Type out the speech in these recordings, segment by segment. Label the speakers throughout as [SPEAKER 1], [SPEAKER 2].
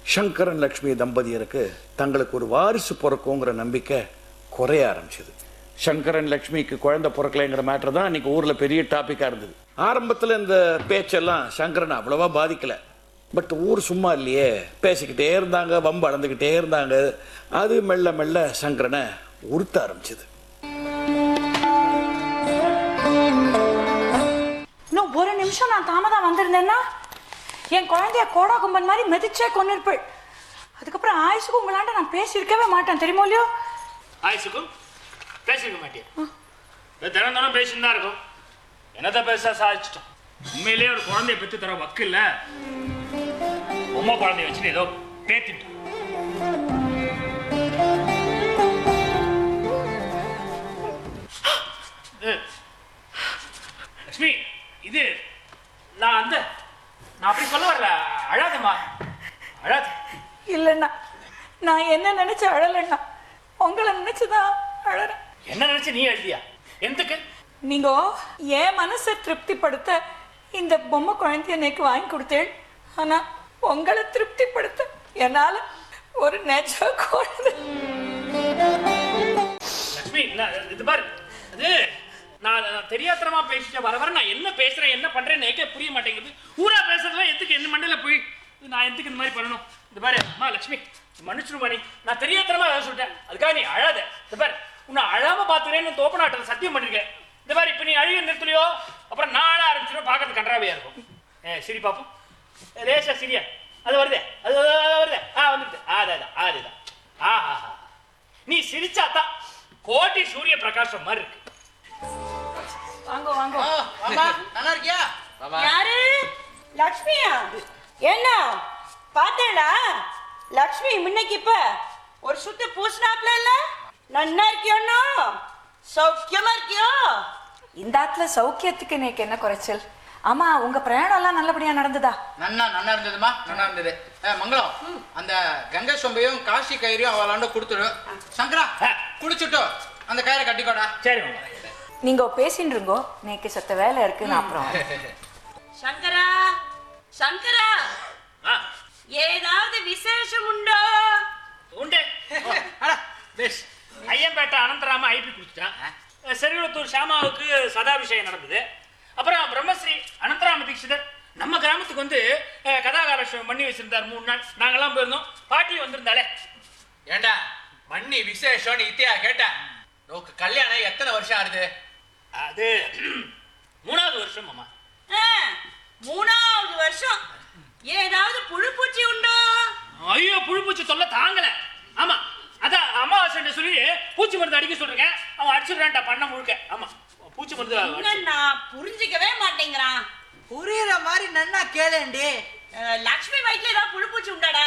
[SPEAKER 1] சங்கரன் லக்ஷ்மி தம்பதியருக்கு தங்களுக்கு ஒரு வாரிசு பிறக்குங்கிற நம்பிக்கை குறைய ஆரம்பிச்சது சங்கரன் லக்ஷ்மிக்கு குழந்தை பிறக்கலைங்கிற மேட்ரு தான் இன்னைக்கு ஊரில் பெரிய டாப்பிக்காக இருந்தது ஆரம்பத்தில் இந்த பேச்செல்லாம் சங்கரன் அவ்வளவா பாதிக்கலை பட் ஊர் சும்மா இல்லையே பேசிக்கிட்டே இருந்தாங்க வம்பு அளந்துக்கிட்டே இருந்தாங்க அது மெல்ல மெல்ல சங்கரனை உறுத்த ஆரம்பிச்சது
[SPEAKER 2] இன்னும் ஒரு நிமிஷம் நான் தாமதம் வந்திருந்தேன்னா என் குழந்தைய கோடா கும்பன் மாதிரி மிதிச்சே கொண்டிருப்பேள் அதுக்கப்புறம் ஆயுசுக்கு உங்களாண்ட நான் பேசியிருக்கவே மாட்டேன் தெரியுமோ இல்லையோ
[SPEAKER 3] ஆயுசுக்கும் பேசிருக்க மாட்டியா இது தினம் தினம் பேசிட்டு தான் இருக்கும் என்னத்த பேச சாதிச்சிட்டோம் உண்மையிலேயே ஒரு குழந்தைய பெற்று தர வக்கு இல்ல உம்மா குழந்தைய வச்சுட்டு ஏதோ பேத்திட்டு இது, லட்சுமி இது நான் அந்த நான் அப்படி சொல்ல வரல அழாதம்மா அழாத
[SPEAKER 2] இல்லைண்ணா நான் என்ன நினைச்சு அழலைண்ணா உங்களை நினைச்சுதான் அழறேன்
[SPEAKER 3] என்ன நினைச்சு நீ எழுதியா எதுக்கு
[SPEAKER 2] நீங்க என் மனசை திருப்திப்படுத்த இந்த பொம்மை குழந்தைய எனக்கு வாங்கி கொடுத்தேள் ஆனா உங்களை திருப்திப்படுத்த என்னால ஒரு நெஜ குழந்தை
[SPEAKER 3] லட்சுமி நான் இது பாரு அது நான் நான் தெரியாத்தனமா பேசிட்டேன் வர வர நான் என்ன பேசுறேன் என்ன பண்றேன்னு எனக்கே புரிய மாட்டேங்குது ஊரா பேசுறதுலாம் எதுக்கு என்ன மண்டையில போய் நான் எதுக்கு இந்த மாதிரி பண்ணணும் இந்த பாரு அம்மா லட்சுமி மன்னிச்சிருமா நீ நான் தெரியாத்தனமா ஏதாவது சொல்லிட்டேன் அதுக்காக நீ அழாத இந்த பாரு உன்னை அழாம பாத்துக்கிறேன்னு தோப்பநாட்டில் சத்தியம் பண்ணிருக்கேன் இந்த பாரு இப்ப நீ அழுக நிறுத்தலையோ அப்புறம் நான் அழ ஆரம்பிச்சிடும் பார்க்கறது கன்றாவையா இருக்கும் ஏ சரி பாப்போம் ஏ, லேசா சரியா அது வருதே அது அது, அது வருதே ஆ வந்துட்டு அதுதான் அதுதான் ஆஹா நீ சிரிச்சாதான் கோட்டி சூரிய பிரகாசம் மாதிரி இருக்கு
[SPEAKER 2] வாங்க வாங்க
[SPEAKER 4] மாமா நல்லா இருக்கியா
[SPEAKER 2] யாரு லக்ஷ்மியா என்ன பார்த்தேடா லக்ஷ்மி முன்னைக்கு இப்ப ஒரு சுத்து பூசினாப்ல இல்ல நன்னா இருக்கியோண்ணா சௌக்கியமா இருக்கியோ இந்த ஆத்துல சௌக்கியத்துக்கு எனக்கு என்ன குறைச்சல் ஆமா உங்க பிரயாணம் எல்லாம் நல்லபடியா நடந்ததா
[SPEAKER 4] நன்னா நல்லா இருந்ததுமா நல்லா இருந்தது ஏ, மங்களம் அந்த கங்கை சொம்பையும் காசி கயிறையும் அவளாண்ட கொடுத்துடு சங்கரா குடிச்சுட்டு அந்த கயிறை கட்டிக்கோடா
[SPEAKER 3] சரி மாமா
[SPEAKER 2] நீங்க பேசின்னு இருங்கோ நேக்கு சத்த வேலை இருக்கு நான் அப்புறம்
[SPEAKER 5] சங்கரா சங்கரா
[SPEAKER 3] ஆ
[SPEAKER 5] ஏதாவது விசேஷம் உண்டோ
[SPEAKER 3] உண்டு
[SPEAKER 4] அட, பேஷ்
[SPEAKER 3] ஐயம்பேட்டை அனந்தராம ஐபி குடிச்சிட்டான் செருகுளத்தூர் ஷாமாவுக்கு சதாபிஷேகம் நடந்தது அப்புறம் பிரம்மஸ்ரீ அனந்தராம தீட்சிதர் நம்ம கிராமத்துக்கு வந்து அஹ், கதாகாலட்சம் பண்ணி வச்சிருந்தார் மூணு நாள் நாங்கெல்லாம் போயிருந்தோம் பாட்டி வந்திருந்தாலே
[SPEAKER 6] ஏண்டா மண்ணி விசேஷம்னு இத்தியா கேட்டேன் நோக்கு கல்யாணம் எத்தனை வருஷம் ஆகுது
[SPEAKER 3] அது மூணாவது வருஷம் மாமா
[SPEAKER 5] ஆ, மூணாவது வருஷம் ஏதாவது புழுப்பூச்சி உண்டோ
[SPEAKER 3] ஐயோ புழுப்பூச்சி தொல்லை தாங்கல ஆமா அதான் அமாவாசை சொல்லி பூச்சி மருந்து அடிக்க சொல்றேன் அவன் அடிச்சிடுறான்டா பண்ண முழுக்க ஆமா பூச்சி மருந்து அடிச்சு-
[SPEAKER 5] என்னன்னா புரிஞ்சுக்கவே மாட்டேங்கிறான்
[SPEAKER 4] புரியுற மாதிரி நன்னா கேளேண்டி
[SPEAKER 5] அஹ், லக்ஷ்மி வயிற்றுல ஏதாவது புழுப்பூச்சி உண்டாடா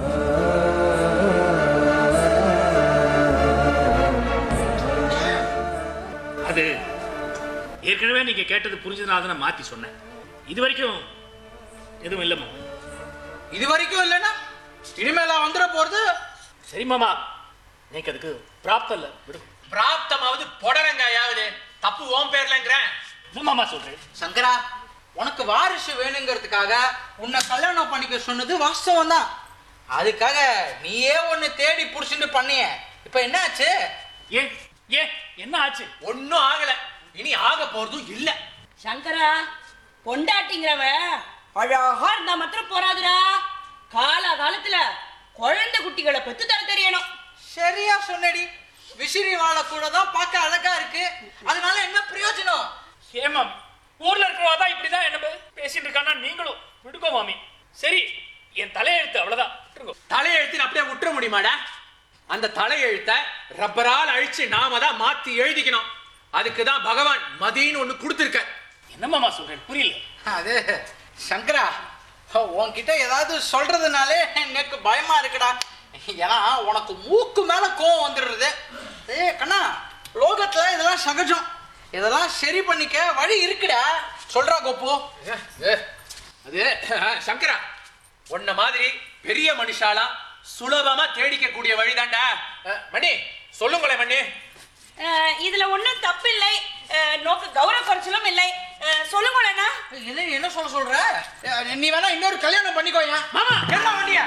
[SPEAKER 3] அது ஏற்கனவே நீங்க கேட்டது புரிஞ்சதுனால தான் நான் மாத்தி சொன்னேன் இது வரைக்கும் எதுவும் இல்லை மாமா
[SPEAKER 4] இது வரைக்கும் இல்லைன்னா இனிமேலா வந்துட போறது
[SPEAKER 3] சரி மாமா நீங்க அதுக்கு பிராப்தம் இல்லை விடு
[SPEAKER 6] பிராப்தமாவது புடலங்காயாவது தப்பு ஓம் பேர்லங்கிறேன்
[SPEAKER 3] என்ன மாமா சொல்றேன்
[SPEAKER 4] சங்கரா உனக்கு வாரிசு வேணுங்கிறதுக்காக உன்னை கல்யாணம் பண்ணிக்க சொன்னது வாஸ்தவம் தான் அதுக்காக நீயே ஒன்னு தேடி புடிச்சுட்டு பண்ணிய இப்ப என்னாச்சு
[SPEAKER 3] ஏன் ஏன் என்ன ஆச்சு
[SPEAKER 6] ஒன்னும் ஆகல இனி ஆக போறதும் இல்ல
[SPEAKER 5] சங்கரா பொண்டாட்டிங்கிறவ அழகா இருந்தா மாத்திரம் போறாதுடா கால காலத்துல குழந்தை குட்டிகளை பெத்து தர தெரியணும்
[SPEAKER 4] சரியா சொன்னடி விசிறி வாழை கூட தான் பார்க்க அழகா இருக்கு அதனால என்ன பிரயோஜனம்
[SPEAKER 3] ஏன் மாமி ஊர்ல இருக்கிறவா தான் இப்படிதான் என்ன பே- பேசிட்டு இருக்கானா நீங்களும் விடுங்கோ மாமி சரி என் தலையெழுத்து அவ்வளவுதான் விட்டுருங்கோ
[SPEAKER 6] தலையெழுத்து அப்படியே விட்டுற முடியுமாடா அந்த தலையெழுத்த ரப்பரால் அழிச்சு நாம தான் மாத்தி எழுதிக்கணும் அதுக்கு தான் பகவான் மதின்னு ஒண்ணு கொடுத்துருக்க
[SPEAKER 3] என்ன மாமா சொல்றேன் புரியல
[SPEAKER 4] அது சங்கரா உன்கிட்ட ஏதாவது சொல்றதுனாலே எனக்கு பயமா இருக்குடா ஏன்னா உனக்கு மூக்கு மேல கோவம் வந்துடுறது ஏய் கண்ணா லோகத்துல இதெல்லாம் சகஜம் இதெல்லாம் சரி பண்ணிக்க வழி இருக்குடா சொல்றா கோப்பு
[SPEAKER 6] அது சங்கரா உன்ன மாதிரி பெரிய மனுஷாலா சுலபமா தேடிக்க கூடிய வழிதான்டா அஹ், மணி சொல்லுங்களேன் மணி
[SPEAKER 5] அஹ், இதுல ஒண்ணும் தப்பில்லை அஹ், நோக்கு கௌரவ குறைச்சலும் இல்லை அஹ், சொல்லுங்களேண்ணா
[SPEAKER 4] என்ன என்ன சொல்ல சொல்ற நீ வேணா இன்னொரு கல்யாணம் பண்ணிக்கோயா
[SPEAKER 3] மாமா
[SPEAKER 4] என்ன வண்டியா